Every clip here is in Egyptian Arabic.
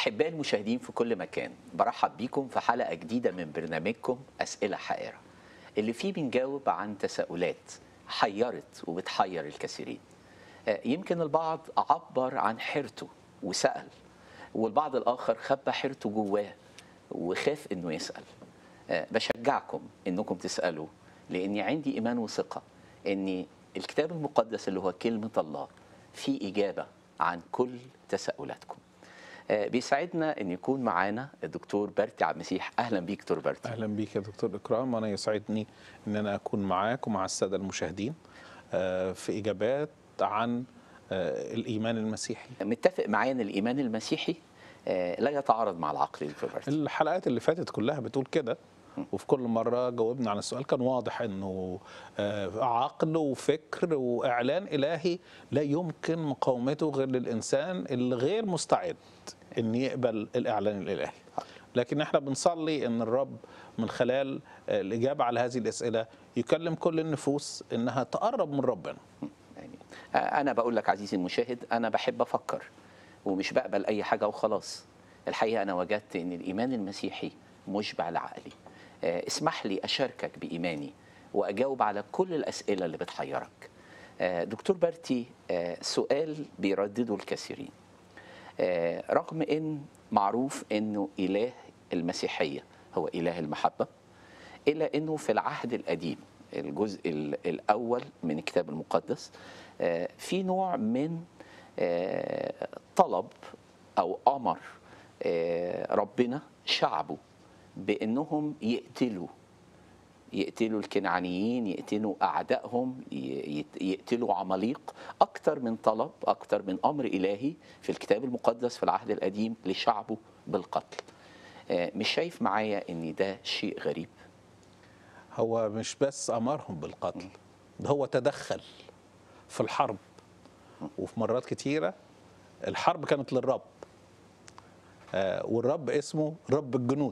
أحبائي المشاهدين في كل مكان برحب بيكم في حلقة جديدة من برنامجكم أسئلة حائرة اللي فيه بنجاوب عن تساؤلات حيرت وبتحير الكثيرين آه، يمكن البعض عبر عن حيرته وسأل والبعض الآخر خبى حيرته جواه وخاف إنه يسأل آه، بشجعكم إنكم تسألوا لأني عندي إيمان وثقة إن الكتاب المقدس اللي هو كلمة الله فيه إجابة عن كل تساؤلاتكم آه، بيسعدنا ان يكون معانا الدكتور برتي عبد المسيح اهلا بيك دكتور برتي اهلا بيك يا دكتور اكرام وانا يسعدني ان انا اكون معاك ومع الساده المشاهدين آه، في اجابات عن آه، الايمان المسيحي متفق معايا ان الايمان المسيحي آه، لا يتعارض مع العقل يا دكتور برتي الحلقات اللي فاتت كلها بتقول كده وفي كل مرة جاوبنا عن السؤال كان واضح انه آه، عقل وفكر واعلان الهي لا يمكن مقاومته غير للانسان اللي غير مستعد ان يقبل الاعلان الالهي لكن احنا بنصلي ان الرب من خلال آه، الاجابة على هذه الاسئلة يكلم كل النفوس انها تقرب من ربنا يعني آه، انا بقول لك عزيزي المشاهد انا بحب افكر ومش بقبل اي حاجه وخلاص الحقيقه انا وجدت ان الايمان المسيحي مشبع لعقلي آه، اسمح لي اشاركك بايماني واجاوب على كل الاسئله اللي بتحيرك آه، دكتور برتي آه، سؤال بيردده الكثيرين آه، رغم ان معروف انه اله المسيحيه هو اله المحبه الا انه في العهد القديم الجزء ال- الاول من الكتاب المقدس آه، في نوع من آه، طلب او امر آه، ربنا شعبه بانهم يقتلوا يقتلوا الكنعانيين يقتلوا اعدائهم ي- يت- يقتلوا عماليق اكتر من طلب اكتر من امر الهي في الكتاب المقدس في العهد القديم لشعبه بالقتل آه، مش شايف معايا ان ده شيء غريب هو مش بس امرهم بالقتل ده هو تدخل في الحرب وفي مرات كتيره الحرب كانت للرب آه، والرب اسمه رب الجنود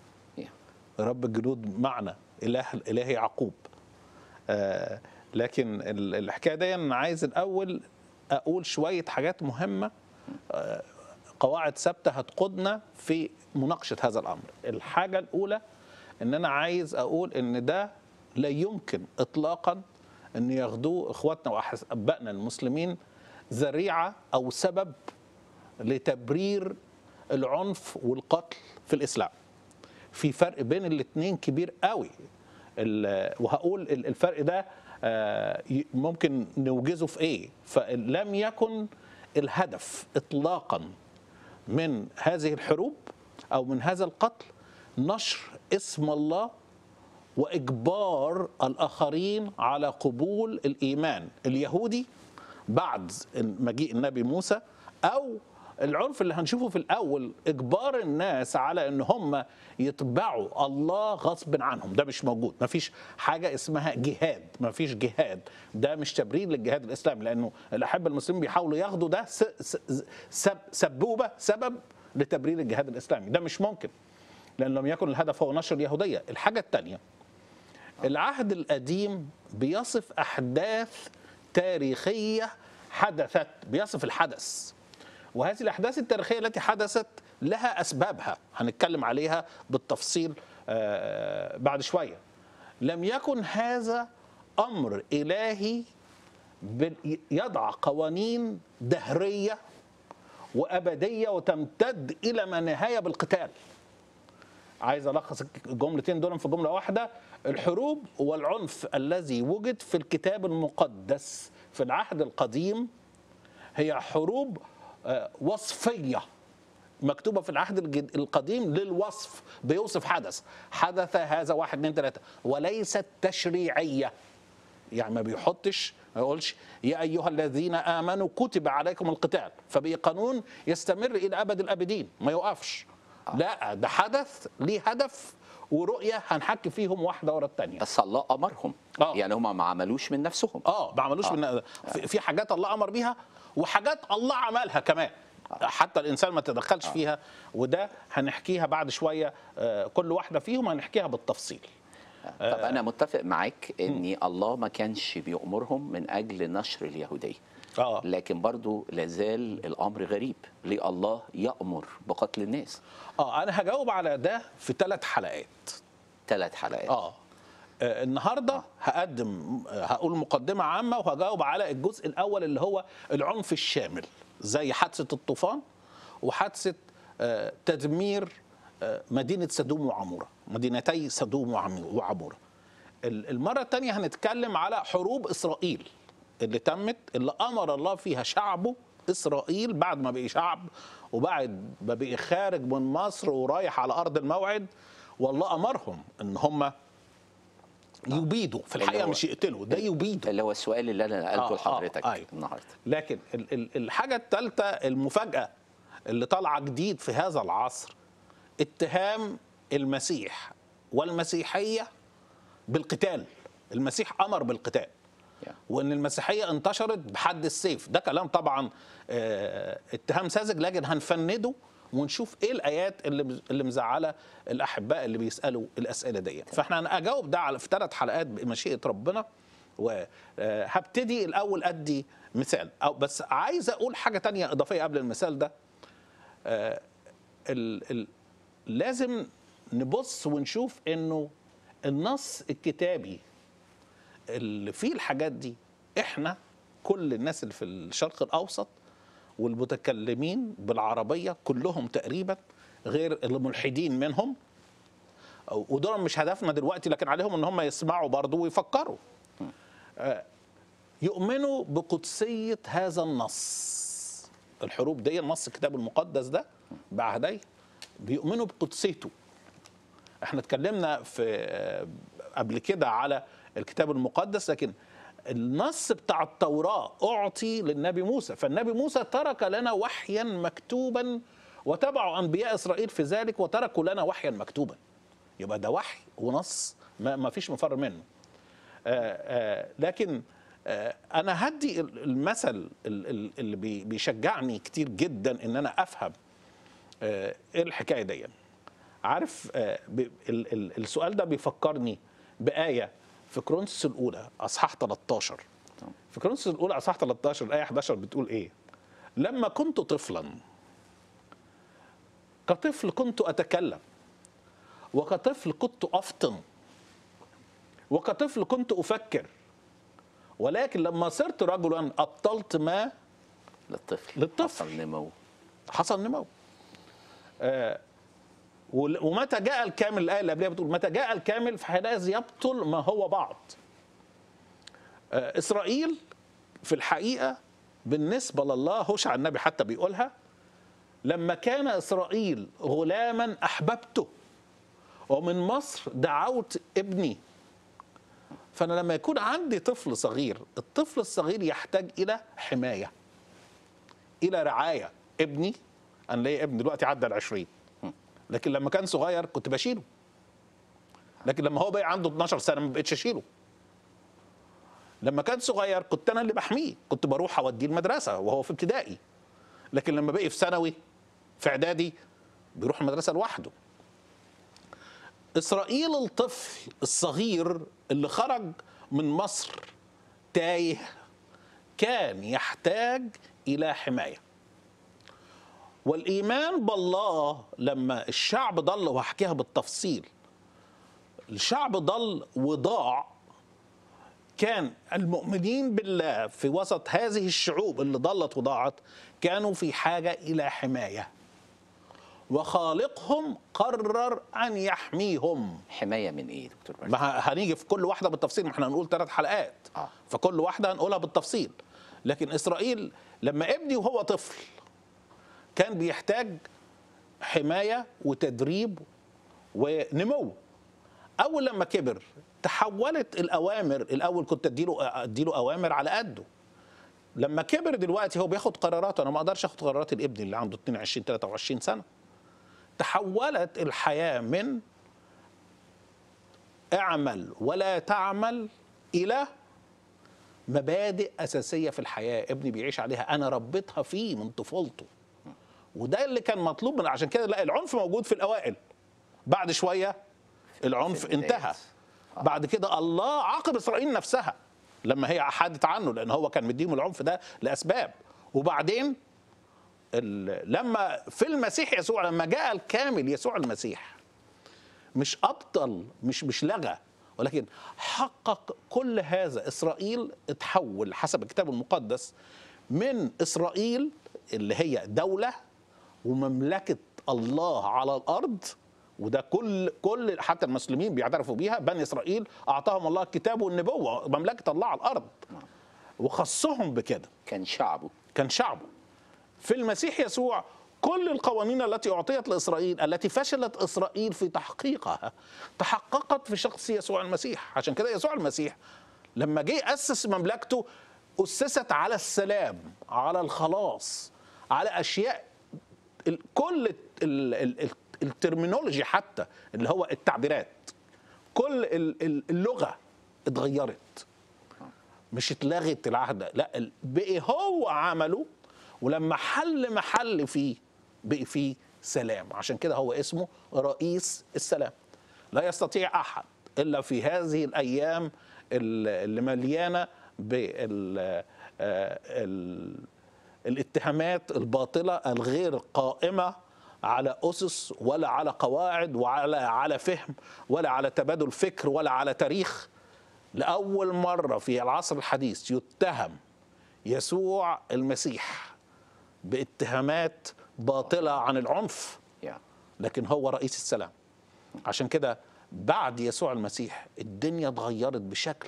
رب الجنود معنى اله اله يعقوب آه، لكن ال- الحكايه دي انا عايز الاول اقول شويه حاجات مهمه آه، قواعد ثابته هتقودنا في مناقشه هذا الامر الحاجه الاولى ان انا عايز اقول ان ده لا يمكن اطلاقا ان ياخدوه اخواتنا واحبائنا المسلمين ذريعه او سبب لتبرير العنف والقتل في الاسلام في فرق بين الاثنين كبير قوي ال- وهقول ال- الفرق ده آه، ي- ممكن نوجزه في ايه فلم يكن الهدف اطلاقا من هذه الحروب او من هذا القتل نشر اسم الله واجبار الاخرين على قبول الايمان اليهودي بعد مجيء النبي موسى او العنف اللي هنشوفه في الاول اجبار الناس على ان هم يتبعوا الله غصب عنهم ده مش موجود مفيش حاجه اسمها جهاد مفيش جهاد ده مش تبرير للجهاد الاسلامي لانه الاحبه المسلمين بيحاولوا ياخدوا ده س- س- سب سبوبه سبب لتبرير الجهاد الاسلامي ده مش ممكن لان لم يكن الهدف هو نشر اليهوديه الحاجه الثانيه العهد القديم بيصف احداث تاريخيه حدثت بيصف الحدث وهذه الاحداث التاريخيه التي حدثت لها اسبابها هنتكلم عليها بالتفصيل آه، بعد شويه لم يكن هذا امر الهي بال- يضع قوانين دهريه وابديه وتمتد الى ما نهايه بالقتال عايز الخص الجملتين دول في جمله واحده الحروب والعنف الذي وجد في الكتاب المقدس في العهد القديم هي حروب آه، وصفيه مكتوبه في العهد الجد- القديم للوصف بيوصف حدث حدث هذا واحد اتنين تلاته وليست تشريعيه يعني ما بيحطش ما يقولش يا ايها الذين امنوا كتب عليكم القتال فبقي قانون يستمر الى ابد الابدين ما يوقفش لا ده حدث ليه هدف ورؤيه هنحكي فيهم واحده ورا الثانيه بس الله امرهم آه. يعني هم ما عملوش من نفسهم اه ما عملوش من في في حاجات الله امر بيها وحاجات الله عملها كمان حتى الانسان ما تدخلش فيها وده هنحكيها بعد شويه آه، كل واحده فيهم هنحكيها بالتفصيل طب انا متفق معاك ان الله ما كانش بيأمرهم من اجل نشر اليهوديه آه. لكن برضو لازال الامر غريب ليه الله يامر بقتل الناس اه انا هجاوب على ده في ثلاث حلقات ثلاث حلقات اه آه، النهارده هقدم آه، هقول مقدمه عامه وهجاوب على الجزء الاول اللي هو العنف الشامل زي حادثه الطوفان وحادثه آه، تدمير آه، مدينه سدوم وعموره مدينتي سدوم وعم- وعموره ال- المره الثانيه هنتكلم على حروب اسرائيل اللي تمت اللي امر الله فيها شعبه اسرائيل بعد ما بقي شعب وبعد ما بقي خارج من مصر ورايح على ارض الموعد والله امرهم ان هم يبيدوا في اللي الحقيقه هو- مش يقتلوا ده يبيدوا اللي هو السؤال اللي انا آه، نقلته آه، لحضرتك أيوة. النهارده لكن ال- ال- الحاجه الثالثه المفاجاه اللي طالعه جديد في هذا العصر اتهام المسيح والمسيحيه بالقتال المسيح امر بالقتال Yeah. وان المسيحيه انتشرت بحد السيف ده كلام طبعا آه، اتهام ساذج لكن هنفنده ونشوف ايه الايات اللي اللي مزعله الاحباء اللي بيسالوا الاسئله دي فاحنا انا اجاوب ده على في ثلاث حلقات بمشيئه ربنا وهبتدي الاول ادي مثال او بس عايز اقول حاجه تانية اضافيه قبل المثال ده آه، ال ال لازم نبص ونشوف انه النص الكتابي اللي فيه الحاجات دي احنا كل الناس اللي في الشرق الاوسط والمتكلمين بالعربيه كلهم تقريبا غير الملحدين منهم ودول مش هدفنا دلوقتي لكن عليهم ان هم يسمعوا برضه ويفكروا آه، يؤمنوا بقدسيه هذا النص الحروب دي النص الكتاب المقدس ده بعهديه بيؤمنوا بقدسيته احنا اتكلمنا في آه، قبل كده على الكتاب المقدس لكن النص بتاع التوراة أعطي للنبي موسى فالنبي موسى ترك لنا وحيا مكتوبا وتبعوا أنبياء إسرائيل في ذلك وتركوا لنا وحيا مكتوبا يبقى ده وحي ونص ما, ما فيش مفر منه آه، آه، لكن آه، انا هدي ال- المثل ال- ال- اللي بي- بيشجعني كتير جدا ان انا افهم آه، ايه الحكايه دي عارف آه، ب- ال- ال- السؤال ده بيفكرني بايه في كرونس الاولى اصحاح 13 في كرونس الاولى اصحاح 13 الايه 11 بتقول ايه لما كنت طفلا كطفل كنت اتكلم وكطفل كنت افطن وكطفل كنت افكر ولكن لما صرت رجلا ابطلت ما للطفل للطفل. حصل نمو حصل نمو آه ول- ومتى جاء الكامل الايه اللي قبلها بتقول متى جاء الكامل فحينئذ يبطل ما هو بعض آه اسرائيل في الحقيقه بالنسبه لله هوشع النبي حتى بيقولها لما كان اسرائيل غلاما احببته ومن مصر دعوت ابني فانا لما يكون عندي طفل صغير الطفل الصغير يحتاج الى حمايه الى رعايه ابني انا ليا ابن دلوقتي عدى ال 20 لكن لما كان صغير كنت بشيله لكن لما هو بقى عنده 12 سنه ما بقتش اشيله لما كان صغير كنت انا اللي بحميه كنت بروح اوديه المدرسه وهو في ابتدائي لكن لما بقي في ثانوي في اعدادي بيروح المدرسه لوحده اسرائيل الطفل الصغير اللي خرج من مصر تايه كان يحتاج الى حمايه والايمان بالله لما الشعب ضل وهحكيها بالتفصيل الشعب ضل وضاع كان المؤمنين بالله في وسط هذه الشعوب اللي ضلت وضاعت كانوا في حاجه الى حمايه وخالقهم قرر ان يحميهم حمايه من ايه دكتور برد؟ ما ه- هنيجي في كل واحده بالتفصيل ما احنا هنقول ثلاث حلقات آه. فكل واحده هنقولها بالتفصيل لكن اسرائيل لما ابني وهو طفل كان بيحتاج حمايه وتدريب ونمو اول لما كبر تحولت الاوامر الاول كنت اديله اديله اوامر على قده لما كبر دلوقتي هو بياخد قرارات انا ما اقدرش اخد قرارات الابن اللي عنده 22 23 سنه تحولت الحياه من اعمل ولا تعمل الى مبادئ اساسيه في الحياه ابني بيعيش عليها انا ربيتها فيه من طفولته وده اللي كان مطلوب من عشان كده لا العنف موجود في الاوائل بعد شويه العنف في البدايات. انتهى بعد كده الله عاقب اسرائيل نفسها لما هي حادت عنه لان هو كان مديهم العنف ده لاسباب وبعدين ال- لما في المسيح يسوع لما جاء الكامل يسوع المسيح مش ابطل مش مش لغى ولكن حقق كل هذا اسرائيل اتحول حسب الكتاب المقدس من اسرائيل اللي هي دوله ومملكه الله على الارض وده كل كل حتى المسلمين بيعترفوا بيها بني اسرائيل اعطاهم الله الكتاب والنبوه مملكه الله على الارض وخصهم بكده كان شعبه كان شعبه في المسيح يسوع كل القوانين التي اعطيت لاسرائيل التي فشلت اسرائيل في تحقيقها تحققت في شخص يسوع المسيح عشان كده يسوع المسيح لما جه اسس مملكته اسست على السلام على الخلاص على اشياء ال- كل ال- ال- ال- الترمينولوجي حتى اللي هو التعبيرات كل ال- ال- اللغه اتغيرت مش اتلغت العهد لا ال- بقي هو عمله ولما حل محل فيه بقي فيه سلام عشان كده هو اسمه رئيس السلام لا يستطيع احد الا في هذه الايام ال- اللي مليانه بال آه، ال- الاتهامات الباطله الغير قائمه على اسس ولا على قواعد ولا على فهم ولا على تبادل فكر ولا على تاريخ لاول مره في العصر الحديث يتهم يسوع المسيح باتهامات باطله عن العنف يا لكن هو رئيس السلام عشان كده بعد يسوع المسيح الدنيا اتغيرت بشكل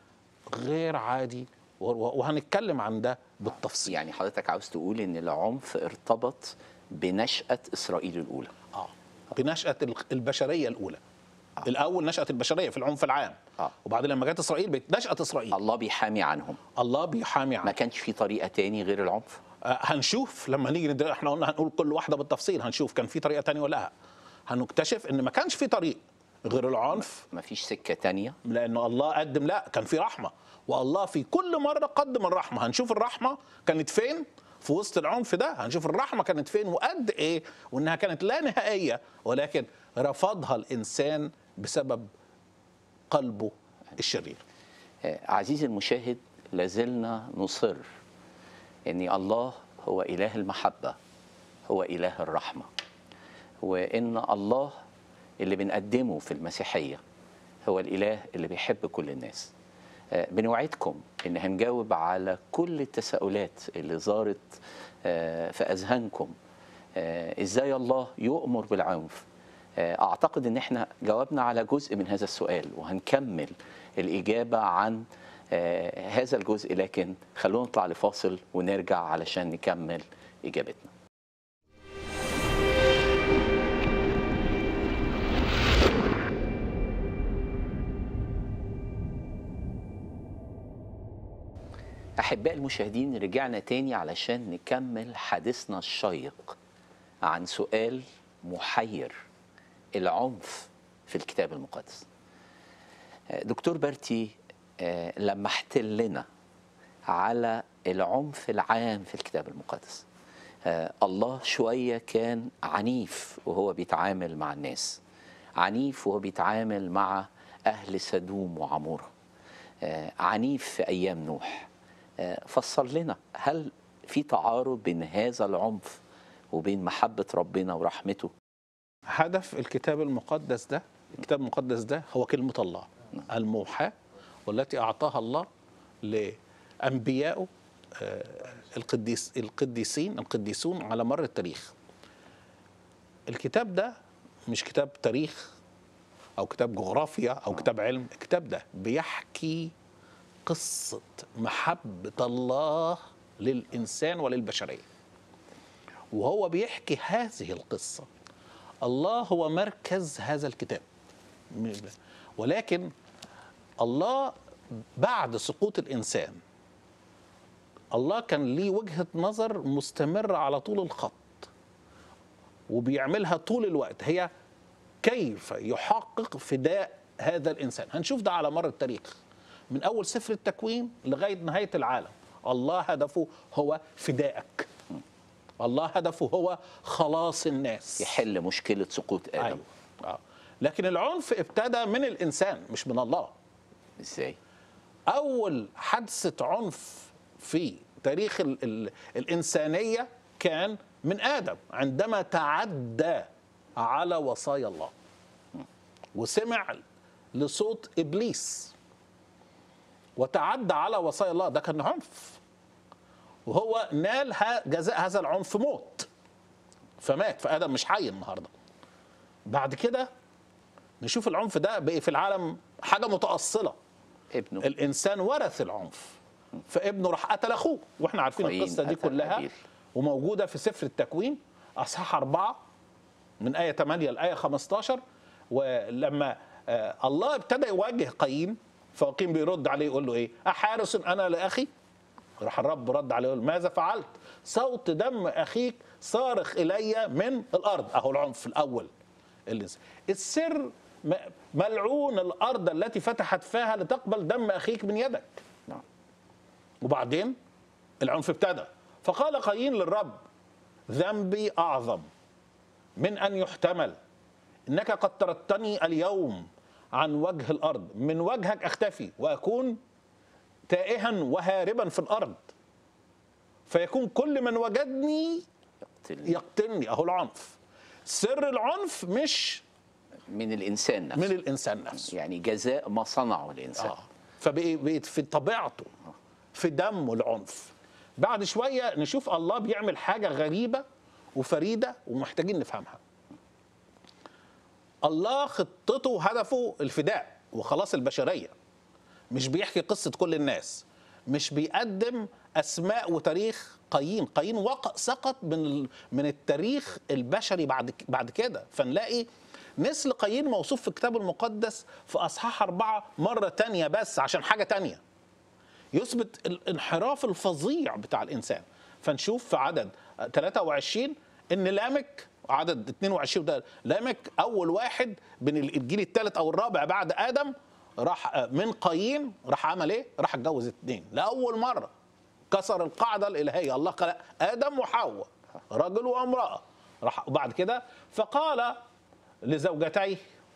غير عادي و- و- وهنتكلم عن ده بالتفصيل يعني حضرتك عاوز تقول ان العنف ارتبط بنشأة اسرائيل الاولى اه بنشأة ال- البشرية الأولى الأول نشأة البشرية في العنف العام آه. وبعدين لما جت إسرائيل بقت نشأة إسرائيل الله بيحامي عنهم الله بيحامي ما عنه كانش في طريقة تاني غير العنف آه، هنشوف لما نيجي ندر- احنا قلنا هنقول كل واحده بالتفصيل هنشوف كان في طريقه تانية ولا لا هنكتشف ان ما كانش في طريق غير العنف ما فيش سكة تانية لانه الله قدم لا كان في رحمه والله في كل مره قدم الرحمه هنشوف الرحمه كانت فين في وسط العنف ده هنشوف الرحمه كانت فين وقد ايه وانها كانت لا نهائيه ولكن رفضها الانسان بسبب قلبه الشرير آه، عزيزي المشاهد لازلنا نصر ان الله هو اله المحبه هو اله الرحمه وان الله اللي بنقدمه في المسيحيه هو الاله اللي بيحب كل الناس آه، بنوعدكم ان هنجاوب على كل التساؤلات اللي ظهرت آه، في اذهانكم آه، ازاي الله يؤمر بالعنف آه، اعتقد ان احنا جاوبنا على جزء من هذا السؤال وهنكمل الاجابه عن آه، هذا الجزء لكن خلونا نطلع لفاصل ونرجع علشان نكمل اجابتنا أحباء المشاهدين رجعنا تاني علشان نكمل حديثنا الشيق عن سؤال محير العنف في الكتاب المقدس آه، دكتور بارتي آه، لمحت لنا على العنف العام في الكتاب المقدس آه، الله شوية كان عنيف وهو بيتعامل مع الناس عنيف وهو بيتعامل مع أهل سدوم وعمورة آه، عنيف في أيام نوح آه، فسر لنا هل في تعارض بين هذا العنف وبين محبة ربنا ورحمته هدف الكتاب المقدس ده الكتاب المقدس ده هو كلمة الله الموحى والتي أعطاها الله لأنبيائه آه، القديس القديسين القديسون على مر التاريخ الكتاب ده مش كتاب تاريخ أو كتاب جغرافيا أو كتاب علم الكتاب ده بيحكي قصة محبة الله للإنسان وللبشرية وهو بيحكي هذه القصة الله هو مركز هذا الكتاب م- ولكن الله بعد سقوط الإنسان الله كان ليه وجهة نظر مستمرة على طول الخط وبيعملها طول الوقت هي كيف يحقق فداء هذا الإنسان هنشوف ده على مر التاريخ من أول سفر التكوين لغاية نهاية العالم الله هدفه هو فدائك الله هدفه هو خلاص الناس يحل مشكلة سقوط آدم أيوة. آه. لكن العنف ابتدى من الإنسان مش من الله ازاي؟ اول حادثه عنف في تاريخ ال ال الانسانيه كان من ادم عندما تعدى على وصايا الله وسمع لصوت ابليس وتعدى على وصايا الله ده كان عنف وهو نال ه- جزاء هذا العنف موت فمات فادم مش حي النهارده بعد كده نشوف العنف ده بقي في العالم حاجه متاصله ابنه الانسان ورث العنف فابنه راح قتل اخوه واحنا عارفين قايين القصه دي قتل كلها هابيل. وموجوده في سفر التكوين اصحاح أربعة من آية 8 لآية 15 ولما آه، الله ابتدى يواجه قايين فقايين بيرد عليه يقول له ايه أحارس أنا لأخي راح الرب رد عليه يقول ماذا فعلت صوت دم أخيك صارخ إلي من الأرض أهو العنف الأول اللي السر م- ملعون الأرض التي فتحت فاها لتقبل دم أخيك من يدك نعم وبعدين العنف ابتدى فقال قايين للرب ذنبي اعظم من ان يحتمل انك قد طردتني اليوم عن وجه الارض من وجهك اختفي واكون تائها وهاربا في الارض فيكون كل من وجدني يقتلني يقتلني اهو العنف سر العنف مش من الانسان نفسه من الانسان نفسه يعني جزاء ما صنعه الانسان اه فبقيت في طبيعته في دمه العنف بعد شويه نشوف الله بيعمل حاجه غريبه وفريده ومحتاجين نفهمها الله خطته هدفه الفداء وخلاص البشريه مش بيحكي قصه كل الناس مش بيقدم اسماء وتاريخ قايين قايين وقع سقط من ال- من التاريخ البشري بعد بعد كده فنلاقي نسل قايين موصوف في الكتاب المقدس في اصحاح أربعة مرة تانية بس عشان حاجة تانية يثبت الانحراف الفظيع بتاع الانسان فنشوف في عدد 23 ان لامك عدد 22 ده لامك اول واحد من الجيل الثالث او الرابع بعد ادم راح من قايين راح عمل ايه؟ راح اتجوز اثنين لاول مره كسر القاعده الالهيه الله خلق ادم وحواء رجل وامراه راح وبعد كده فقال لزوجتيه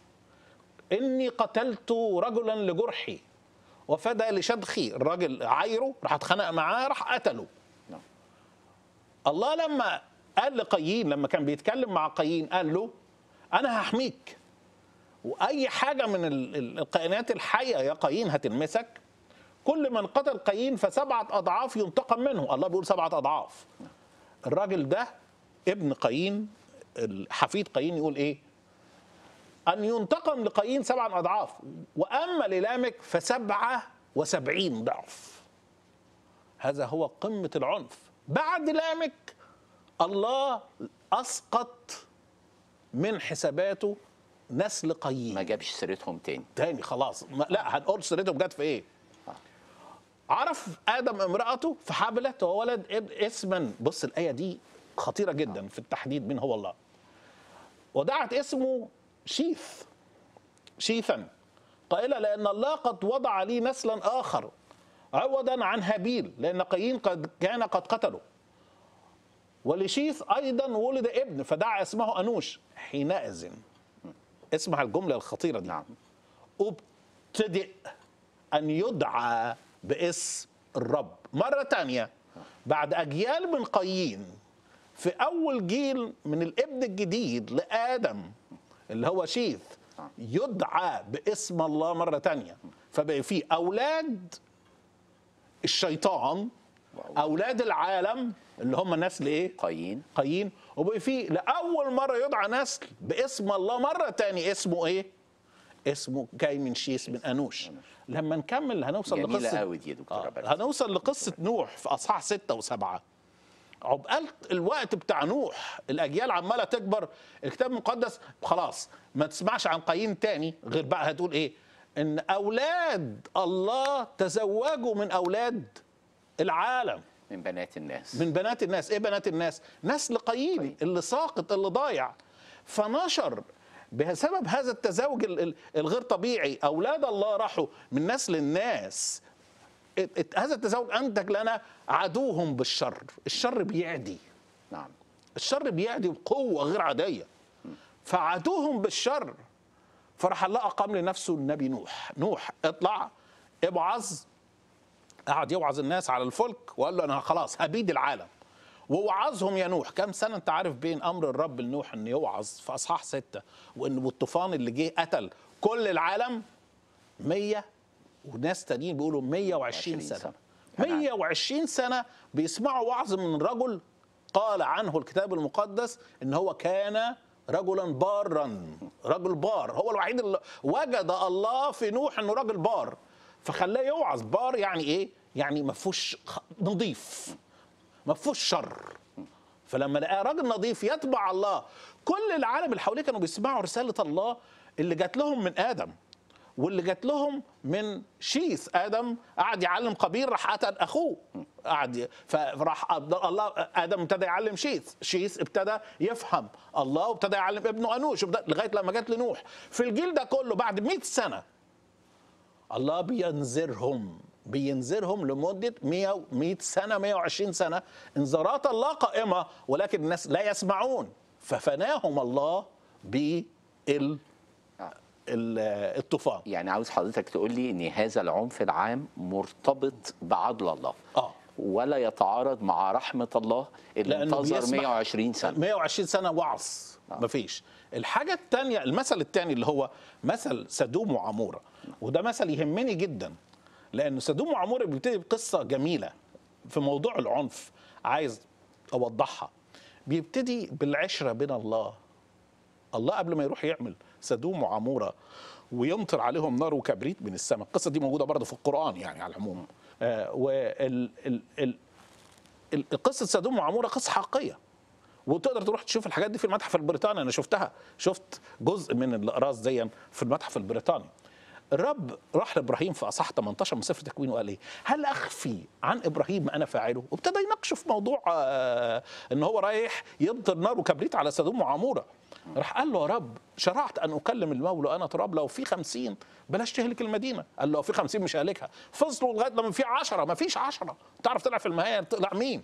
اني قتلت رجلا لجرحي وفدى لشدخي الراجل عايره راح اتخانق معاه راح قتله نعم. الله لما قال لقايين لما كان بيتكلم مع قايين قال له انا هحميك واي حاجه من ال- ال- الكائنات الحيه يا قايين هتلمسك كل من قتل قايين فسبعه اضعاف ينتقم منه الله بيقول سبعه اضعاف الراجل ده ابن قايين حفيد قايين يقول ايه أن ينتقم لقايين سبعا أضعاف وأما للامك فسبعة وسبعين ضعف هذا هو قمة العنف بعد لامك الله أسقط من حساباته نسل قايين ما جابش سيرتهم تاني تاني خلاص ما لا هنقول سيرتهم جت في ايه عرف ادم امراته فحبلت وولد ابن اسما بص الايه دي خطيره جدا في التحديد مين هو الله ودعت اسمه شيث شيثا قائلة لأن الله قد وضع لي نسلا آخر عوضا عن هابيل لأن قايين قد كان قد قتله ولشيث أيضا ولد ابن فدعا اسمه أنوش حينئذ اسمع الجملة الخطيرة دي نعم ابتدئ أن يدعى باسم الرب مرة تانية بعد أجيال من قايين في أول جيل من الابن الجديد لآدم اللي هو شيث يدعى باسم الله مرة تانية فبقى في أولاد الشيطان أولاد العالم اللي هم نسل إيه؟ قايين قايين وبقى في لأول مرة يدعى نسل باسم الله مرة تاني اسمه إيه؟ اسمه جاي من شيس من أنوش لما نكمل هنوصل جميلة لقصة قوي دي يا دكتور آه، عبد هنوصل لقصة نوح في أصحاح ستة وسبعة عقبال الوقت بتاع نوح الأجيال عمالة تكبر الكتاب المقدس خلاص ما تسمعش عن قايين تاني غير بقى هتقول إيه إن أولاد الله تزوجوا من أولاد العالم من بنات الناس من بنات الناس ايه بنات الناس نسل قايين اللي ساقط اللي ضايع فنشر بسبب هذا التزاوج ال- ال- الغير طبيعي اولاد الله راحوا من نسل الناس ات- ات- هذا التزاوج انتج لنا عدوهم بالشر الشر بيعدي نعم الشر بيعدي بقوه غير عاديه فعدوهم بالشر فراح الله اقام لنفسه النبي نوح نوح اطلع ابعث قعد يوعظ الناس على الفلك وقال له انا خلاص هبيد العالم ووعظهم يا نوح كم سنه انت عارف بين امر الرب لنوح انه يوعظ في اصحاح سته وان والطوفان اللي جه قتل كل العالم 100 وناس تانيين بيقولوا 120 سنه سنة. 120 سنه بيسمعوا وعظ من رجل قال عنه الكتاب المقدس ان هو كان رجلا بارا رجل بار هو الوحيد اللي وجد الله في نوح انه راجل بار فخلاه يوعظ بار يعني ايه يعني ما فيهوش خ- نظيف ما فيهوش شر فلما لقاه راجل نظيف يتبع الله كل العالم اللي حواليه كانوا بيسمعوا رساله الله اللي جات لهم من ادم واللي جات لهم من شيث ادم قعد يعلم قبيل راح قتل اخوه قعد ي- فراح الله ادم ابتدى يعلم شيث شيث ابتدى يفهم الله وابتدى يعلم ابنه انوش وابتدى- لغايه لما جت لنوح في الجيل ده كله بعد 100 سنه الله بينذرهم بينذرهم لمدة 100 100 سنة 120 سنة انذارات الله قائمة ولكن الناس لا يسمعون ففناهم الله بال ال- الطوفان يعني عاوز حضرتك تقول لي ان هذا العنف العام مرتبط بعدل الله اه ولا يتعارض مع رحمه الله اللي لأنه انتظر بيسمح- 120 سنه 120 سنة وعظ مفيش الحاجة الثانية المثل الثاني اللي هو مثل سدوم وعمورة وده مثل يهمني جدا لأن سدوم وعمورة بيبتدي بقصة جميلة في موضوع العنف عايز أوضحها بيبتدي بالعشرة بين الله الله قبل ما يروح يعمل سدوم وعمورة ويمطر عليهم نار وكبريت من السماء القصة دي موجودة برضه في القرآن يعني على العموم آه وال ال ال ال- قصة سدوم وعمورة قصة حقيقية وتقدر تروح تشوف الحاجات دي في المتحف البريطاني انا شفتها شفت جزء من الاقراص دي في المتحف البريطاني الرب راح لابراهيم في اصح 18 من سفر تكوين وقال ايه؟ هل اخفي عن ابراهيم ما انا فاعله؟ وابتدى يناقشه في موضوع آه ان هو رايح يمطر نار وكبريت على سدوم وعموره. راح قال له يا رب شرعت ان اكلم المولى انا تراب لو في خمسين بلاش تهلك المدينه، قال له لو في خمسين مش ههلكها، فصلوا لغايه لما في عشرة ما فيش عشرة، تعرف طلع في النهايه طلع مين؟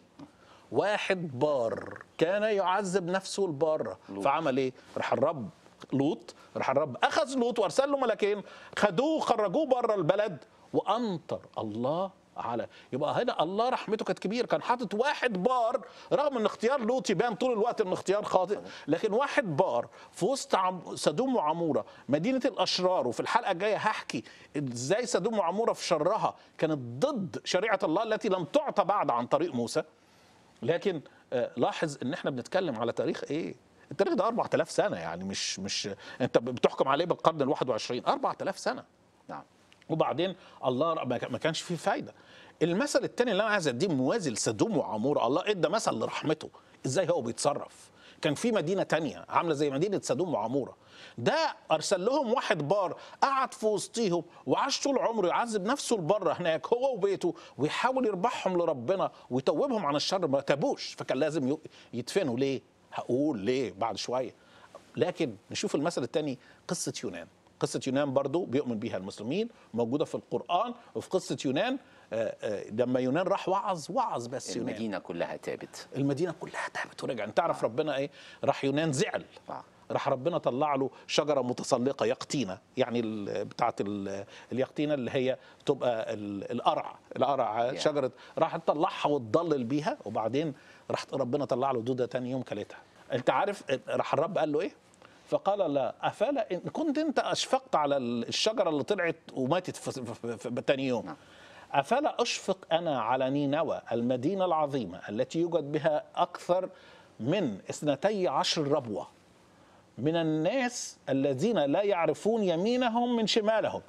واحد بار كان يعذب نفسه البارة فعمل ايه راح الرب لوط راح الرب اخذ لوط وارسل له ملكين خدوه خرجوه بره البلد وامطر الله على يبقى هنا الله رحمته كانت كبيره كان حاطط واحد بار رغم ان اختيار لوط يبان طول الوقت ان اختيار خاطئ لكن واحد بار في وسط عم سدوم وعموره مدينه الاشرار وفي الحلقه الجايه هحكي ازاي سدوم وعموره في شرها كانت ضد شريعه الله التي لم تعطى بعد عن طريق موسى لكن آه، لاحظ ان احنا بنتكلم على تاريخ ايه التاريخ ده 4000 سنه يعني مش مش انت بتحكم عليه بالقرن ال21 4000 سنه نعم وبعدين الله ما ما كانش فيه فايده المثل الثاني اللي انا عايز اديه موازي لسدوم وعمور الله ادى مثل لرحمته ازاي هو بيتصرف كان في مدينه تانية عامله زي مدينه سدوم وعموره ده ارسل لهم واحد بار قعد في وسطيهم وعاش طول عمره يعذب نفسه لبره هناك هو وبيته ويحاول يربحهم لربنا ويتوبهم عن الشر ما تابوش فكان لازم ي- يدفنوا ليه هقول ليه بعد شويه لكن نشوف المثل الثاني قصه يونان قصة يونان برضو بيؤمن بيها المسلمين موجودة في القرآن وفي قصة يونان آه، آه، لما يونان راح وعظ وعظ بس يونان المدينه كلها تابت المدينة كلها تابت ورجع انت تعرف ربنا ايه راح يونان زعل آه. راح ربنا طلع له شجرة متسلقة يقطينة يعني ال- بتاعت ال- اليقطينة اللي هي تبقى ال- القرع القرع شجرة راح تطلعها وتضلل بيها وبعدين راح ربنا طلع له دودة تاني يوم كلتها انت عارف راح الرب قال له ايه فقال لا افلا ان كنت انت اشفقت على الشجره اللي طلعت وماتت في, في, في, في تاني يوم نعم. افلا اشفق انا على نينوى المدينه العظيمه التي يوجد بها اكثر من اثنتي عشر ربوه من الناس الذين لا يعرفون يمينهم من شمالهم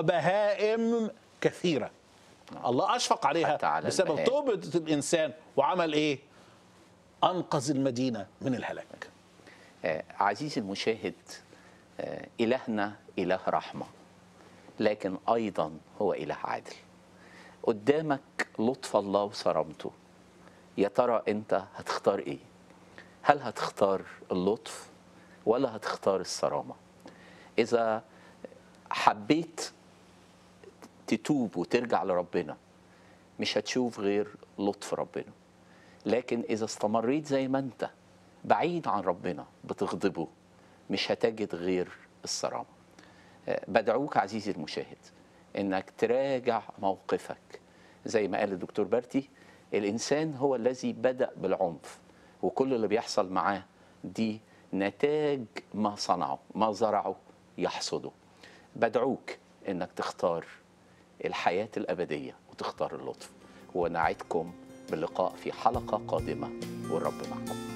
وبهائم كثيره الله اشفق عليها حتى على بسبب البهائم. توبه الانسان وعمل ايه انقذ المدينه من الهلاك آه، عزيزي المشاهد آه، إلهنا إله رحمة لكن أيضا هو إله عادل قدامك لطف الله وصرامته يا ترى أنت هتختار إيه هل هتختار اللطف ولا هتختار الصرامة إذا حبيت تتوب وترجع لربنا مش هتشوف غير لطف ربنا لكن إذا استمريت زي ما أنت بعيد عن ربنا بتغضبه مش هتجد غير الصرامة آه، بدعوك عزيزي المشاهد إنك تراجع موقفك زي ما قال الدكتور بارتي الانسان هو الذي بدا بالعنف وكل اللي بيحصل معاه دي نتاج ما صنعه ما زرعه يحصده بدعوك انك تختار الحياه الابديه وتختار اللطف ونعدكم باللقاء في حلقه قادمه والرب معكم